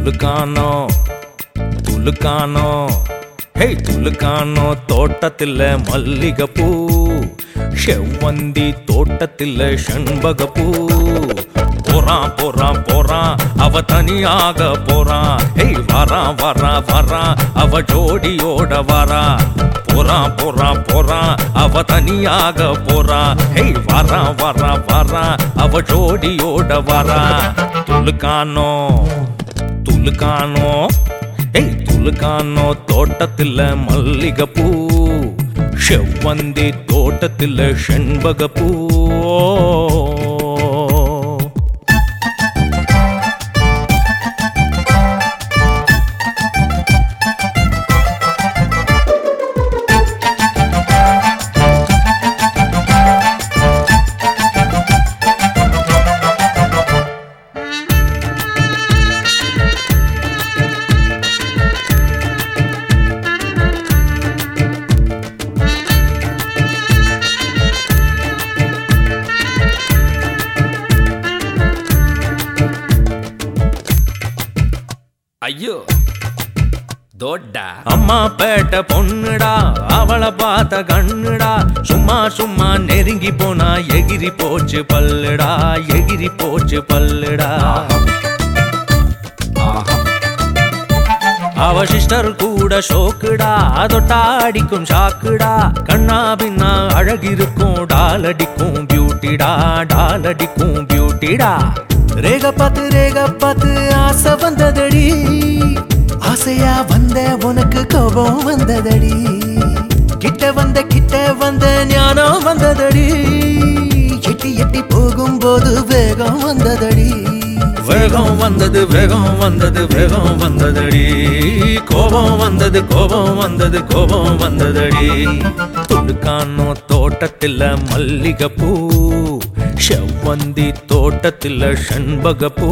துலுக்கானோ துலுக்கானோ ஹே துலுக்கானோ தோட்டத்தில் மல்லிகைப்பூ செவ்வந்தி தோட்டத்தில் செண்பகப்பூ போறான் போறான் போறான் அவ தனியாக போறான் ஹேய் வரா வரா வரா அவ ஜோடியோட வரா போறான் போறான் போறான் அவ தனியாக போறான் ஹேய் வரா வரா வரா அவ ஜோடியோட வரா துலுக்கானோ துலுக்கானோ ஏய் துலுக்கானோ தோட்டத்தில் மல்லிகைப்பூ செவ்வந்தி தோட்டத்தில் செண்பகப்பூ ஐயோ தோட்டா அம்மா பேட்ட பொண்ணுடா அவளை பார்த்த கண்ணுடா சும்மா சும்மா நெருங்கி போனா எகிரி போச்சு பல்லுடா எகிரி போச்சு பல்லுடா அவ சிஸ்டர் கூட ஷோக்குடா அதொட்டா அடிக்கும் ஷாக்குடா கண்ணா பின்னா அழகிருக்கும் டாலடிக்கும் பியூட்டிடா டாலடிக்கும் பியூட்டிடா ரேக பார்த்து ரேக பார்த்து ஆசை வந்ததடி ஆசையா வந்த உனக்கு கோபம் வந்ததடி கிட்ட வந்த கிட்ட வந்த ஞானம் வந்ததடி எட்டி எட்டி போகும்போது வேகம் வந்ததடி வேகம் வந்தது வேகம் வந்தது வேகம் வந்ததடி கோபம் வந்தது கோபம் வந்தது கோபம் வந்ததடி துடுக்கானோ தோட்டத்தில் மல்லிகைப்பூ செவ்வந்தி தோட்டத்தில் செண்பகப்பூ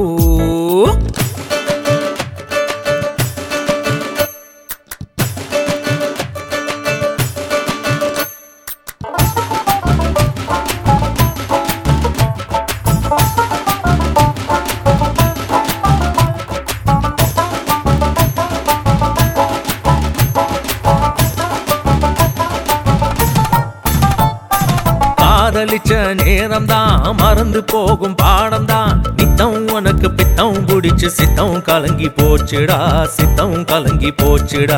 காதலிச்ச நேரம் தான் மறந்து போகும் பாடம் தான் நித்தம் உனக்கு பித்தம் குடிச்சு சித்தம் கலங்கி போச்சுடா சித்தம் கலங்கி போச்சுடா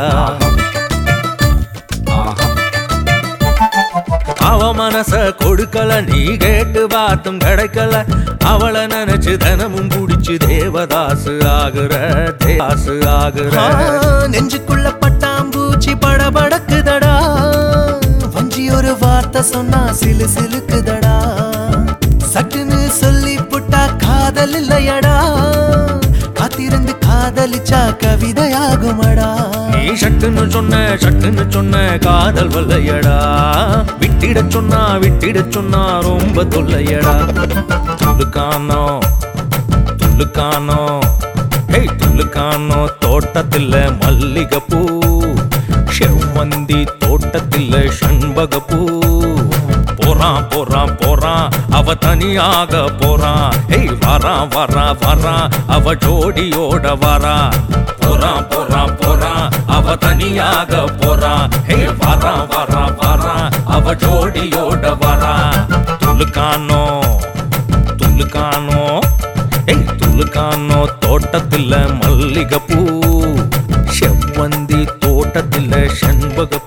அவ மனச கொடுக்கல நீ கேட்டு பார்த்தும் கிடைக்கல அவளை நினைச்சு தினமும் குடிச்சு தேவதாசு ஆகுற தேவாசு ஆகுற ஆ, நெஞ்சுக்குள்ள பட்டாம்பூச்சி படபடக்குதடா வஞ்சி ஒரு வார்த்தை சொன்னா சிலு சிலுக்குதடா சட்டுன்னு சொல்லி புட்டா காதல் இல்லையடா காத்திருந்து காதலிச்சா கவிதையாகுமடா நீ சட்டுன்னு சொன்ன சட்டுன்னு சொன்ன காதல் வல்லையடா விட்டிட சொன்னா விட்டிட சொன்னா ரொம்ப தொல்லையடா துளுக்கானோ துளுக்கானோ ஹேய் துளுக்கானோ தோட்டத்தில் மல்லிகைப்பூ செவ்வந்தி தோட்டத்தில் செண்பகப்பூ போறான் போறான் போறான் அவ தனியாக போறான் ஹேய் வரா வரா வரா அவ ஜோடியோட வரா போறான் போறான் போறான் அவ தனியாக போறான் ஹே வரா வரா வரா அவ ஜோடியோட வரா துளுக்கானோ துளுக்கானோ ஏய் துளுக்கானோ தோட்டத்தில் மல்லிகைப்பூ செவ்வந்தி தோட்டத்தில் செண்பகப்பூ